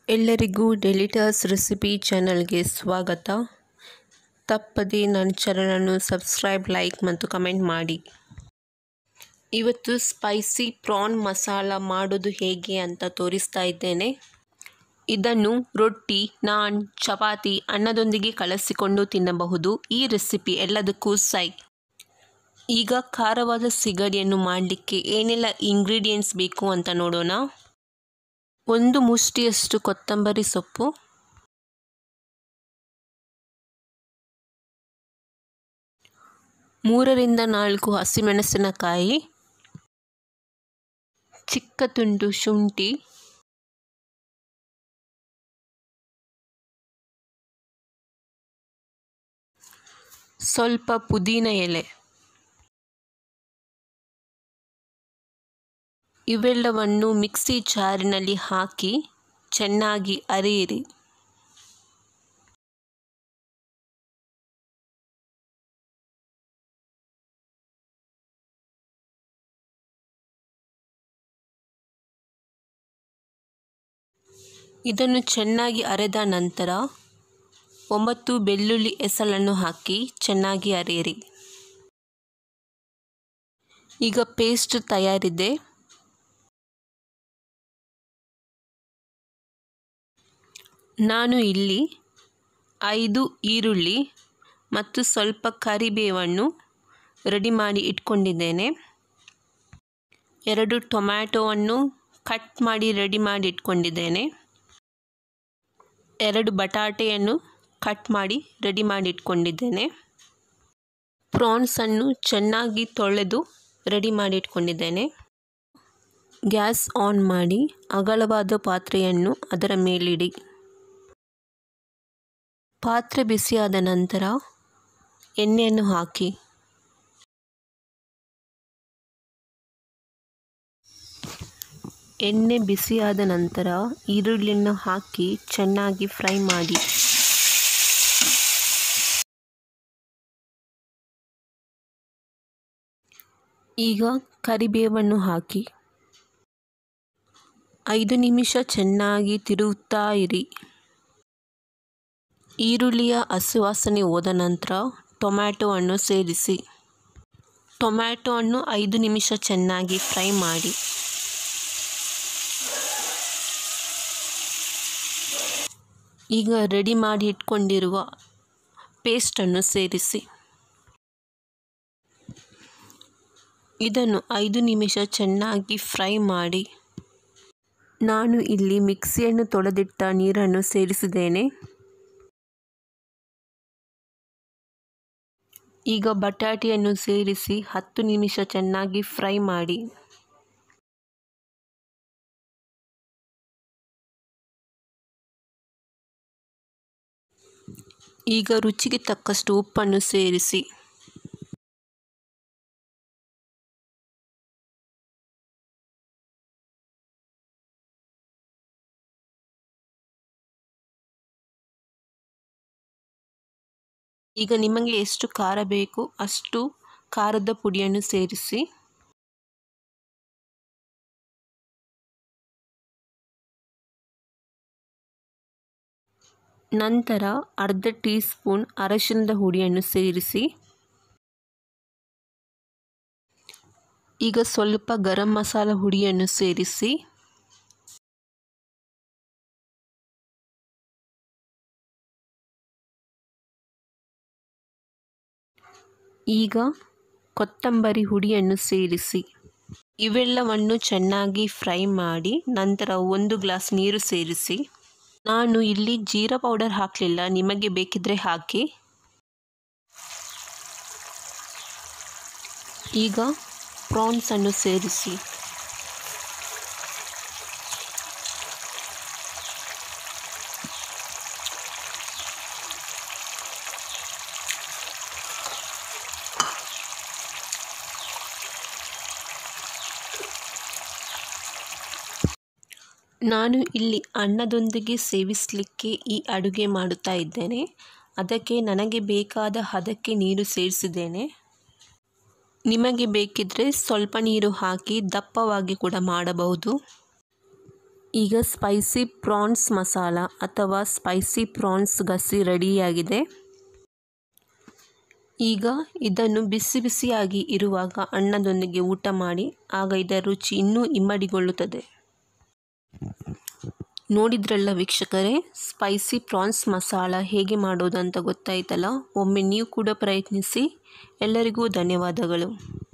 ಎಲ್ಲರಿಗೂ ಡೆಲಿಟರ್ಸ್ ರೆಸಿಪಿ ಚಾನಲ್ಗೆ ಸ್ವಾಗತ ತಪ್ಪದೆ ನನ್ನ ಚಾನಲನ್ನು ಸಬ್ಸ್ಕ್ರೈಬ್ ಲೈಕ್ ಮತ್ತು ಕಮೆಂಟ್ ಮಾಡಿ ಇವತ್ತು ಸ್ಪೈಸಿ ಪ್ರಾನ್ ಮಸಾಲ ಮಾಡೋದು ಹೇಗೆ ಅಂತ ತೋರಿಸ್ತಾ ಇದ್ದೇನೆ ಇದನ್ನು ರೊಟ್ಟಿ ನಾನ್ ಚಪಾತಿ ಅನ್ನದೊಂದಿಗೆ ಕಲಸಿಕೊಂಡು ತಿನ್ನಬಹುದು ಈ ರೆಸಿಪಿ ಎಲ್ಲದಕ್ಕೂ ಸೈ ಈಗ ಖಾರವಾದ ಸಿಗಡಿಯನ್ನು ಮಾಡಲಿಕ್ಕೆ ಏನೆಲ್ಲ ಇಂಗ್ರೀಡಿಯೆಂಟ್ಸ್ ಬೇಕು ಅಂತ ನೋಡೋಣ ಒಂದು ಮುಷ್ಟಿಯಷ್ಟು ಕೊತ್ತಂಬರಿ ಸೊಪ್ಪು ಮೂರರಿಂದ ನಾಲ್ಕು ಹಸಿಮೆಣಸಿನಕಾಯಿ ಚಿಕ್ಕ ತುಂಡು ಶುಂಠಿ ಸ್ವಲ್ಪ ಪುದೀನ ಎಲೆ ಇವೆಲ್ಲವನ್ನು ಮಿಕ್ಸಿ ಜಾರಿನಲ್ಲಿ ಹಾಕಿ ಚೆನ್ನಾಗಿ ಅರಿಯಿರಿ ಇದನ್ನು ಚೆನ್ನಾಗಿ ಅರೆದ ನಂತರ ಒಂಬತ್ತು ಬೆಳ್ಳುಳ್ಳಿ ಎಸಳನ್ನು ಹಾಕಿ ಚೆನ್ನಾಗಿ ಅರೆಯಿರಿ ಈಗ ಪೇಸ್ಟ್ ತಯಾರಿದೆ ನಾನು ಇಲ್ಲಿ ಐದು ಈರುಳ್ಳಿ ಮತ್ತು ಸ್ವಲ್ಪ ಕರಿಬೇವನ್ನು ರೆಡಿ ಮಾಡಿ ಇಟ್ಕೊಂಡಿದ್ದೇನೆ ಎರಡು ಟೊಮ್ಯಾಟೊವನ್ನು ಕಟ್ ಮಾಡಿ ರೆಡಿ ಮಾಡಿ ಇಟ್ಕೊಂಡಿದ್ದೇನೆ ಎರಡು ಬಟಾಟೆಯನ್ನು ಕಟ್ ಮಾಡಿ ರೆಡಿ ಮಾಡಿ ಇಟ್ಕೊಂಡಿದ್ದೇನೆ ಪ್ರಾನ್ಸನ್ನು ಚೆನ್ನಾಗಿ ತೊಳೆದು ರೆಡಿ ಮಾಡಿ ಇಟ್ಕೊಂಡಿದ್ದೇನೆ ಗ್ಯಾಸ್ ಆನ್ ಮಾಡಿ ಅಗಲವಾದ ಪಾತ್ರೆಯನ್ನು ಅದರ ಮೇಲಿಡಿ ಪಾತ್ರೆ ಬಿಸಿಯಾದ ನಂತರ ಎಣ್ಣೆಯನ್ನು ಹಾಕಿ ಎಣ್ಣೆ ಬಿಸಿಯಾದ ನಂತರ ಈರುಳ್ಳಿಯನ್ನು ಹಾಕಿ ಚೆನ್ನಾಗಿ ಫ್ರೈ ಮಾಡಿ ಈಗ ಕರಿಬೇವನ್ನು ಹಾಕಿ ಐದು ನಿಮಿಷ ಚೆನ್ನಾಗಿ ತಿರುಗುತ್ತಾ ಇರಿ ಈರುಳ್ಳಿಯ ಹಸುವಾಸನೆ ಹೋದ ನಂತರ ಟೊಮ್ಯಾಟೊವನ್ನು ಸೇರಿಸಿ ಟೊಮ್ಯಾಟೊವನ್ನು ಐದು ನಿಮಿಷ ಚೆನ್ನಾಗಿ ಫ್ರೈ ಮಾಡಿ ಈಗ ರೆಡಿ ಮಾಡಿ ಇಟ್ಕೊಂಡಿರುವ ಪೇಸ್ಟನ್ನು ಸೇರಿಸಿ ಇದನ್ನು ಐದು ನಿಮಿಷ ಚೆನ್ನಾಗಿ ಫ್ರೈ ಮಾಡಿ ನಾನು ಇಲ್ಲಿ ಮಿಕ್ಸಿಯನ್ನು ತೊಳೆದಿಟ್ಟ ನೀರನ್ನು ಸೇರಿಸಿದ್ದೇನೆ ಈಗ ಬಟಾಟೆಯನ್ನು ಸೇರಿಸಿ ಹತ್ತು ನಿಮಿಷ ಚೆನ್ನಾಗಿ ಫ್ರೈ ಮಾಡಿ ಈಗ ರುಚಿಗೆ ತಕ್ಕಷ್ಟು ಉಪ್ಪನ್ನು ಸೇರಿಸಿ ಈಗ ನಿಮಗೆ ಎಷ್ಟು ಖಾರ ಬೇಕು ಅಷ್ಟು ಖಾರದ ಪುಡಿಯನ್ನು ಸೇರಿಸಿ ನಂತರ ಅರ್ಧ ಟೀ ಸ್ಪೂನ್ ಅರಶಿನದ ಹುಡಿಯನ್ನು ಸೇರಿಸಿ ಈಗ ಸ್ವಲ್ಪ ಗರಂ ಮಸಾಲ ಹುಡಿಯನ್ನು ಸೇರಿಸಿ ಈಗ ಕೊತ್ತಂಬರಿ ಹುಡಿಯನ್ನು ಸೇರಿಸಿ ಇವೆಲ್ಲವನ್ನು ಚೆನ್ನಾಗಿ ಫ್ರೈ ಮಾಡಿ ನಂತರ ಒಂದು ಗ್ಲಾಸ್ ನೀರು ಸೇರಿಸಿ ನಾನು ಇಲ್ಲಿ ಜೀರಾ ಪೌಡರ್ ಹಾಕಲಿಲ್ಲ ನಿಮಗೆ ಬೇಕಿದ್ದರೆ ಹಾಕಿ ಈಗ ಪ್ರಾನ್ಸನ್ನು ಸೇರಿಸಿ ನಾನು ಇಲ್ಲಿ ಅನ್ನದೊಂದಿಗೆ ಸೇವಿಸಲಿಕ್ಕೆ ಈ ಅಡುಗೆ ಮಾಡುತ್ತಾ ಇದ್ದೇನೆ ಅದಕ್ಕೆ ನನಗೆ ಬೇಕಾದ ಹದಕ್ಕೆ ನೀರು ಸೇರಿಸಿದ್ದೇನೆ ನಿಮಗೆ ಬೇಕಿದ್ದರೆ ಸ್ವಲ್ಪ ನೀರು ಹಾಕಿ ದಪ್ಪವಾಗಿ ಕೂಡ ಮಾಡಬಹುದು ಈಗ ಸ್ಪೈಸಿ ಪ್ರಾನ್ಸ್ ಮಸಾಲ ಅಥವಾ ಸ್ಪೈಸಿ ಪ್ರಾನ್ಸ್ ಗಸಿ ರೆಡಿಯಾಗಿದೆ ಈಗ ಇದನ್ನು ಬಿಸಿ ಬಿಸಿಯಾಗಿ ಇರುವಾಗ ಅನ್ನದೊಂದಿಗೆ ಊಟ ಮಾಡಿ ಆಗ ಇದರ ರುಚಿ ಇನ್ನೂ ಇಮ್ಮಡಿಗೊಳ್ಳುತ್ತದೆ ನೋಡಿದ್ರಲ್ಲ ವೀಕ್ಷಕರೇ ಸ್ಪೈಸಿ ಪ್ರಾನ್ಸ್ ಮಸಾಲ ಹೇಗೆ ಮಾಡೋದಂತ ಗೊತ್ತಾಯ್ತಲ್ಲ ಒಮ್ಮೆ ನೀವು ಕೂಡ ಪ್ರಯತ್ನಿಸಿ ಎಲ್ಲರಿಗೂ ಧನ್ಯವಾದಗಳು